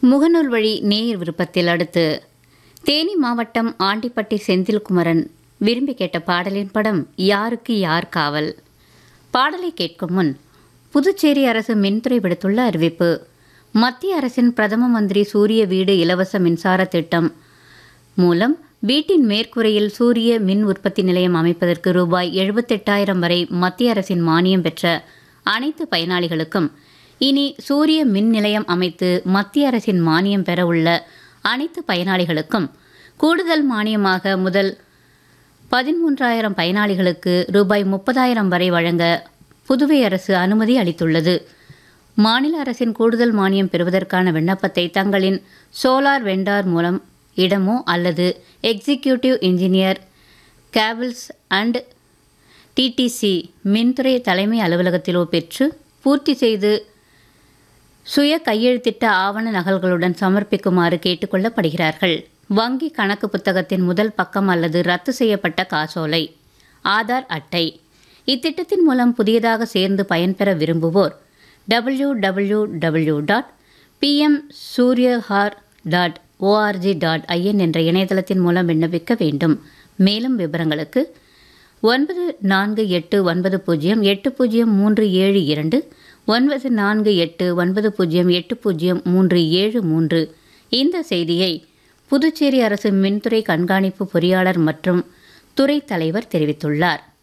முகநூல் வழி நேயர் விருப்பத்தில் அடுத்து தேனி மாவட்டம் ஆண்டிப்பட்டி செந்தில்குமரன் விரும்பி கேட்ட பாடலின் படம் யாருக்கு யார் காவல் பாடலை கேட்கும் முன் புதுச்சேரி அரசு மின்துறை விடுத்துள்ள அறிவிப்பு மத்திய அரசின் பிரதம மந்திரி சூரிய வீடு இலவச மின்சார திட்டம் மூலம் வீட்டின் மேற்கூரையில் சூரிய மின் உற்பத்தி நிலையம் அமைப்பதற்கு ரூபாய் எழுபத்தெட்டாயிரம் வரை மத்திய அரசின் மானியம் பெற்ற அனைத்து பயனாளிகளுக்கும் இனி சூரிய மின் நிலையம் அமைத்து மத்திய அரசின் மானியம் பெற உள்ள அனைத்து பயனாளிகளுக்கும் கூடுதல் மானியமாக முதல் பதிமூன்றாயிரம் பயனாளிகளுக்கு ரூபாய் முப்பதாயிரம் வரை வழங்க புதுவை அரசு அனுமதி அளித்துள்ளது மாநில அரசின் கூடுதல் மானியம் பெறுவதற்கான விண்ணப்பத்தை தங்களின் சோலார் வெண்டார் மூலம் இடமோ அல்லது executive engineer cables and TDC மின்துறை தலைமை அலுவலகத்திலோ பெற்று பூர்த்தி செய்து சுய கையெழுத்திட்ட ஆவண நகல்களுடன் சமர்ப்பிக்குமாறு கேட்டுக்கொள்ளப்படுகிறார்கள் வங்கி கணக்கு புத்தகத்தின் முதல் பக்கம் அல்லது ரத்து செய்யப்பட்ட காசோலை ஆதார் அட்டை இத்திட்டத்தின் மூலம் புதியதாக சேர்ந்து பயன்பெற விரும்புவோர் W W W dot PM Suryaghar dot ORG dot IN என்ற இணையதளத்தின் மூலம் விண்ணப்பிக்க வேண்டும் மேலும் விவரங்களுக்கு ஒன்பது நான்கு எட்டு ஒன்பது பூஜ்ஜியம் எட்டு பூஜ்ஜியம் மூன்று ஏழு இரண்டு ஒன்பது நான்கு எட்டு ஒன்பது பூஜ்ஜியம் எட்டு பூஜ்ஜியம் மூன்று ஏழு மூன்று இந்த செய்தியை புதுச்சேரி அரசு மின்துறை கண்காணிப்பு பொறியாளர் மற்றும் துறை தலைவர் தெரிவித்துள்ளார்